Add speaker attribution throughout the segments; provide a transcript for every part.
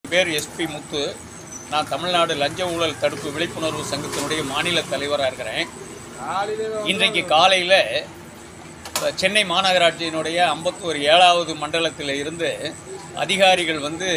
Speaker 1: பேர் எஸ்பி முத்து நான் தமிழ்நாடு லஞ்ச ஊழல் தடுப்பு விழிப்புணர்வு சங்கத்தினுடைய மாநில தலைவராக இருக்கிறேன் இன்றைக்கு காலையில் சென்னை மாநகராட்சியினுடைய ஐம்பத்தோரு ஏழாவது மண்டலத்தில் இருந்து அதிகாரிகள் வந்து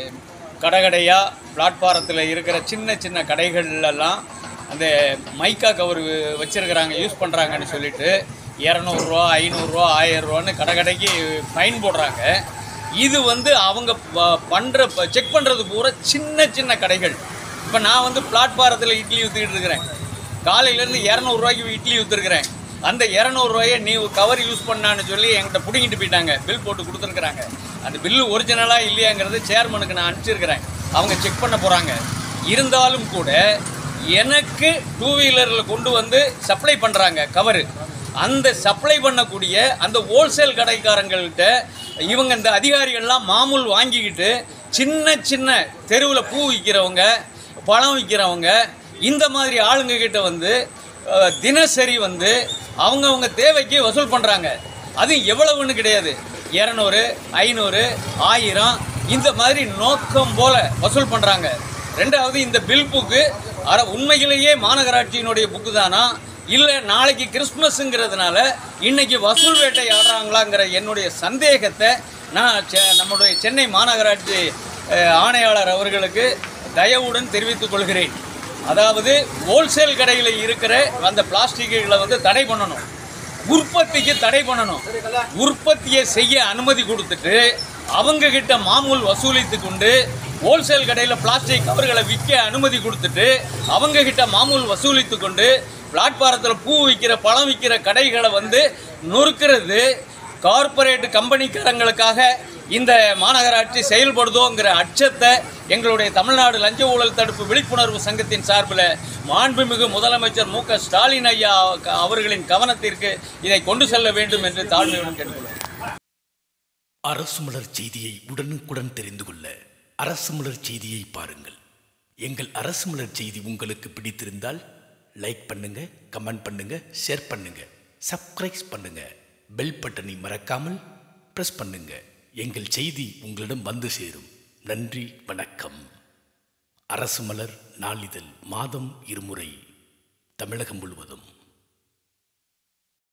Speaker 1: கடைகடையாக பிளாட்பாரத்தில் இருக்கிற சின்ன சின்ன கடைகள்லாம் அந்த மைக்கா கவர் வச்சுருக்கிறாங்க யூஸ் பண்ணுறாங்கன்னு சொல்லிட்டு இரநூறுவா ஐநூறுரூவா ஆயிரரூவான்னு கடை கடைக்கு ஃபைன் போடுறாங்க இது வந்து அவங்க ப- பண்ற செக் பண்ணுறது பூரா சின்ன சின்ன கடைகள் இப்போ நான் வந்து பிளாட்பாரத்தில் இட்லி ஊற்றிக்கிட்டு இருக்கிறேன் காலையிலேருந்து இரநூறுவாய்க்கு இட்லி ஊற்றிருக்கிறேன் அந்த இரநூறுவாயை நீ கவர் யூஸ் பண்ணான்னு சொல்லி என்கிட்ட பிடிங்கிட்டு போயிட்டாங்க பில் போட்டு கொடுத்துருக்குறாங்க அந்த பில்லு ஒரிஜினலாக இல்லையாங்கிறது சேர்மனுக்கு நான் அனுப்பிச்சிருக்கிறேன் அவங்க செக் பண்ண போகிறாங்க இருந்தாலும் கூட எனக்கு டூ வீலரில் கொண்டு வந்து சப்ளை பண்ணுறாங்க கவரு அந்த சப்ளை பண்ணக்கூடிய அந்த ஹோல்சேல் கடைக்காரங்கள்கிட்ட இவங்க இந்த அதிகாரிகள்லாம் மாமூல் வாங்கிக்கிட்டு சின்ன சின்ன தெருவில் பூ விற்கிறவங்க பழம் விற்கிறவங்க இந்த மாதிரி ஆளுங்க கிட்ட வந்து அஹ், தினசரி வந்து அவங்கவங்க தேவைக்கு வசூல் பண்ணுறாங்க அது எவ்வளவுன்னு கிடையாது இரநூறு ஐநூறு ஆயிரம் இந்த மாதிரி நோக்கம் போல வசூல் பண்ணுறாங்க ரெண்டாவது இந்த பில் புக்கு அர உண்மையிலேயே மாநகராட்சியினுடைய புக்கு தானா இல்லை நாளைக்கு கிறிஸ்மஸுங்கிறதுனால இன்னைக்கு வசூல் வேட்டை ஆடுறாங்களாங்கிற என்னுடைய சந்தேகத்தை நான் செ- நம்முடைய சென்னை மாநகராட்சி அஹ், ஆணையாளர் அவர்களுக்கு தயவுடன் தெரிவித்துக் கொள்கிறேன் அதாவது ஹோல்சேல் கடையில் இருக்கிற அந்த பிளாஸ்டிக்குகளை வந்து தடை பண்ணணும் உற்பத்திக்கு தடை பண்ணணும் உற்பத்தியை செய்ய அனுமதி கொடுத்துட்டு அவங்க கிட்ட மாமூல் வசூலித்து கொண்டு ஹோல்சேல் கடையில் பிளாஸ்டிக் கவர்களை விற்க அனுமதி கொடுத்துட்டு அவங்க கிட்ட மாமூல் வசூலித்து கொண்டு பிளாட்பாரத்தில் பூ விற்கிற பழம் விற்கிற கடைகளை வந்து நொறுக்கிறது கார்ப்பரேட் கம்பெனிக்காரங்களுக்காக இந்த மாநகராட்சி செயல்படுதோங்கிற அச்சத்தை எங்களுடைய தமிழ்நாடு லஞ்ச ஊழல் தடுப்பு விழிப்புணர்வு சங்கத்தின் சார்பில் மாண்புமிகு முதலமைச்சர் மு க ஸ்டாலின் ஐயா அவர்களின் கவனத்திற்கு இதை கொண்டு செல்ல வேண்டும் என்று தாழ்மையுடன் கேட்டுக்கொள்கிறேன்
Speaker 2: அரசு மலர் செய்தியை உடனுக்குடன் தெரிந்து கொள்ள அரசு மலர் செய்தியை பாருங்கள் எங்கள் அரசு மலர் செய்தி உங்களுக்கு பிடித்திருந்தால் லைக் பண்ணுங்க கமெண்ட் பண்ணுங்க ஷேர் பண்ணுங்க சப்ஸ்கிரைப் பண்ணுங்க பெல் பட்டனை மறக்காமல் பிரஸ் பண்ணுங்க எங்கள் செய்தி உங்களிடம் வந்து சேரும் நன்றி வணக்கம் அரசு மலர் நாளிதழ் மாதம் இருமுறை தமிழகம் முழுவதும்